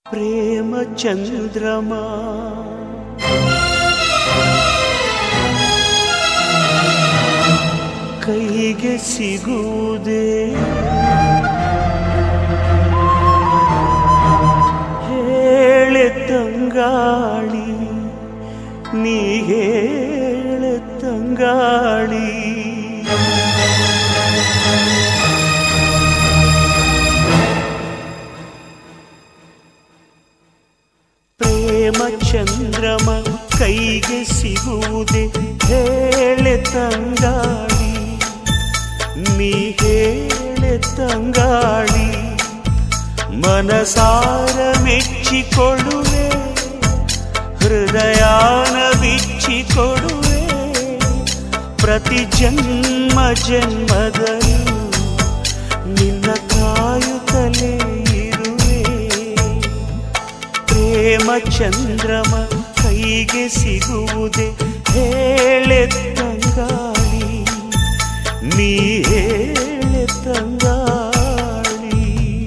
ಪ್ರೇಮ ಚಂದ್ರಮ ಕೈಗೆ ಸಿಗುವುದೇ ಹೇಳೆ ತಂಗಾಳಿ ನೀ ಹೇಳೆ ತಂಗಾಳಿ ಪ್ರೇಮ ಚಂದ್ರಮ ಕೈಗೆ ಸಿಗುವುದೇ ಹೇಳೆ ತಂಗಾಳಿ ನೀ ಹೇಳೆ ತಂಗಾಳಿ ಮನಸಾರ ಮೆಚ್ಚಿಕೊಳ್ಳುವೆ ಹೃದಯಾನ ಬಿಚ್ಚಿಕೊಡುವೆ ಪ್ರತಿ ಜನ್ಮ ಜನ್ಮದಲ್ಲೂ ನಿನ್ನ ಕಾಯುತ್ತಲೇ ಇರುವೆ ಪ್ರೇಮ ಚಂದ್ರಮ ಕೈಗೆ ಸಿಗುವುದೇ ಹೇಳೆ ತಂಗಾಳಿ ನೀ ಹೇಳೆ ತಂಗಾಳಿ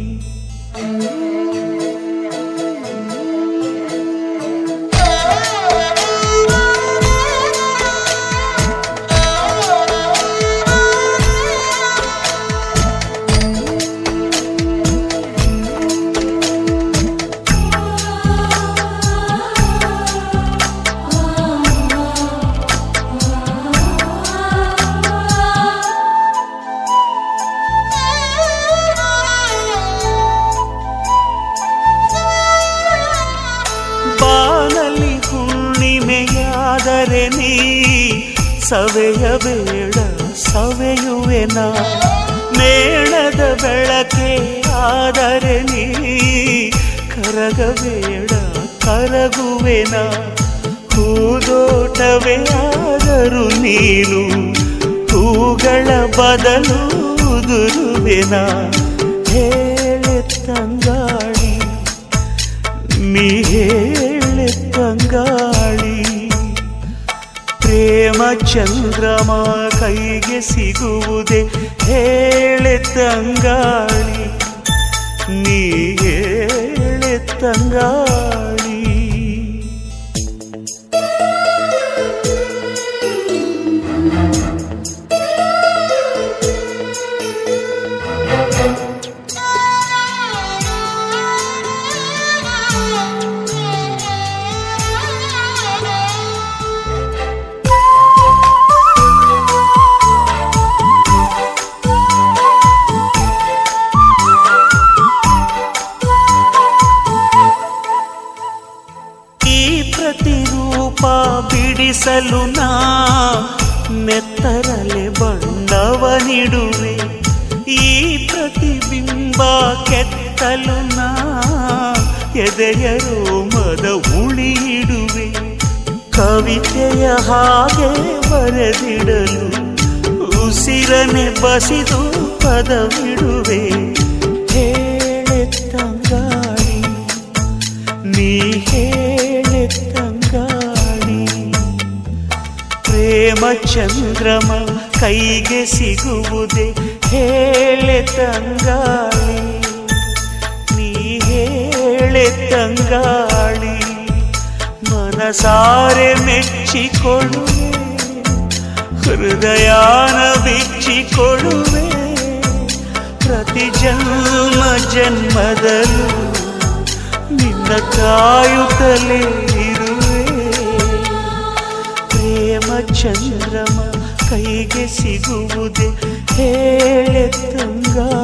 ಬಾನಲ್ಲಿ ಹುಣ್ಣಿಮೆಯಾದರೆ ನೀ ಸವೆಯಬೇಡ ಸವೆಯುವೆನ ಮೇಣದ ಬೆಳಕೆ ಆದರೆ ನೀ ಕರಗಬೇಡ ಕರಗುವೆನ ಹೂದೋಟವೇ ಆದರೂ ನೀನು ಹೂಗಳ ಬದಲು ಉದುರುವೆನ ಹೇಳೆ ತಂಗಾಳಿ ನೀ ಹೇಳೆ ತಂಗಾಳಿ ಪ್ರೇಮ ಚಂದ್ರಮ ಕೈಗೆ ಸಿಗುವುದೇ ಹೇಳೆ ತಂಗಾಳಿ ನೀ ಹೇಳೆ ತಂಗಾಳಿ ಈ ಪ್ರತಿರೂಪ ಬಿಡಿಸಲು ನಾ ನೆತ್ತರಲೆ ಬಣ್ಣವ ನೀಡುವೆ ಈ ಪ್ರತಿಬಿಂಬ ಕೆತ್ತಲು ನಾ ಎದೆಯ ರೋಮದ ಉಳಿಯಿಡುವೆ ಕವಿತೆಯ ಹಾಗೆ ಬರೆದಿಡಲು ಉಸಿರನೆ ಬಸಿದು ಪದವಿಡುವೆ ಹೇಳೆ ತಂಗಾಳಿ ನೀ ಹೇಳೆ ತಂಗಾಳಿ ಪ್ರೇಮ ಚಂದ್ರಮ ಕೈಗೆ ಸಿಗುವುದೇ ಹೇಳೆ ತಂಗಾಳಿ ನೀ ಹೇಳೆ ತಂಗಾಳಿ ಮನಸಾರೆ ಮೆಚ್ಚಿಕೊಳ್ಳುವೆ ಹೃದಯಾನ ಬಿಚ್ಚಿಕೊಡುವೆ ಪ್ರತಿ ಜನ್ಮ ಜನ್ಮದಲ್ಲೂ ನಿನ್ನ ಕಾಯುತ್ತಲೇ ಇರುವೆ ಪ್ರೇಮ ಚಂದ್ರಮ ಕೈಗೆ ಸಿಗುವುದೇ ಹೇಳೆ ತಂಗಾಳಿ